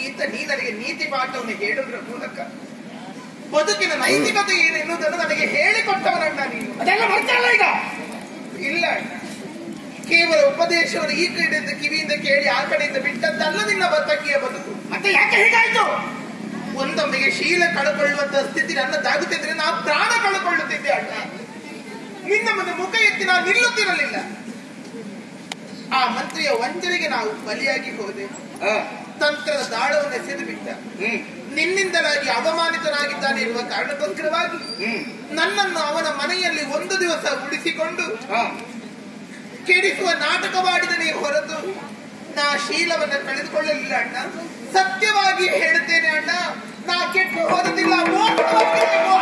ಅಂತ ನೀ ನನಗೆ ನೀತಿ ಪಾಠವನ್ನು ಹೇಳುವುದರ ಮೂಲಕ ಬದುಕಿನ ನೈತಿಕತೆ ಏನು ಎನ್ನುವುದನ್ನು ನನಗೆ ಹೇಳಿಕೊಟ್ಟವನಣ್ಣ ನೀನು ಅದೆಲ್ಲ ಮರ್ತಲ್ಲ ಈಗ ಇಲ್ಲ ಅಣ್ಣ. ಕೇವಲ ಉಪದೇಶವನ್ನು ಈ ಕಡೆಯಿಂದ ಕಿವಿಯಿಂದ ಕೇಳಿ ಆ ಕಡೆಯಿಂದ ಬಿಟ್ಟದ್ದಲ್ಲ ನಿನ್ನ ಬದುಕಿಯ ಬದುಕು ಮತ್ತೆ ಯಾಕೆ ಹೀಗಾಯ್ತು ಒಂದೊಮ್ಮೆಗೆ ಶೀಲ ಕಳ್ಕೊಳ್ಳುವಂತ ಸ್ಥಿತಿ ನನ್ನದಾಗುತ್ತಿದ್ರೆ ನಾ ಪ್ರಾಣ ಕಳ್ಕೊಳ್ಳುತ್ತಿದ್ದೆ ಅಣ್ಣ ನಿನ್ನ ಮುಂದೆ ಮುಖ ಎತ್ತಿ ನಾನು ನಿಲ್ಲುತ್ತಿರಲಿಲ್ಲ ಆ ಮಂತ್ರಿಯ ವಂಚನೆಗೆ ನಾವು ಬಲಿಯಾಗಿ ಹೋದೆ ಹ, ತಂತ್ರದ ದಾಳವನ್ನು ಎಸೆದು ಬಿಟ್ಟ ಹ್ಮ್ ನಿನ್ನಿಂದಲಾಗಿ ಅವಮಾನಿತನಾಗಿದ್ದಾನೆ ಎನ್ನುವ ಕಾರಣಕ್ಕೋಸ್ಕರವಾಗಿ ಹ್ಮ್ ನನ್ನನ್ನು ಅವನ ಮನೆಯಲ್ಲಿ ಒಂದು ದಿವಸ ಉಳಿಸಿಕೊಂಡು ಹ, ಕೆಡಿಸುವ ನಾಟಕವಾಡಿದನೇ ಹೊರತು ನಾ ಶೀಲವನ್ನ ಕಳೆದುಕೊಳ್ಳಲಿಲ್ಲ ಅಣ್ಣ ಸತ್ಯವಾಗಿ ಹೇಳುತ್ತೇನೆ ಅಣ್ಣ ನಾ ಕೆಟ್ಟು ಹೋದದಿಲ್ಲ ಮೋಸವಾಗಿದ್ದೇನೆ,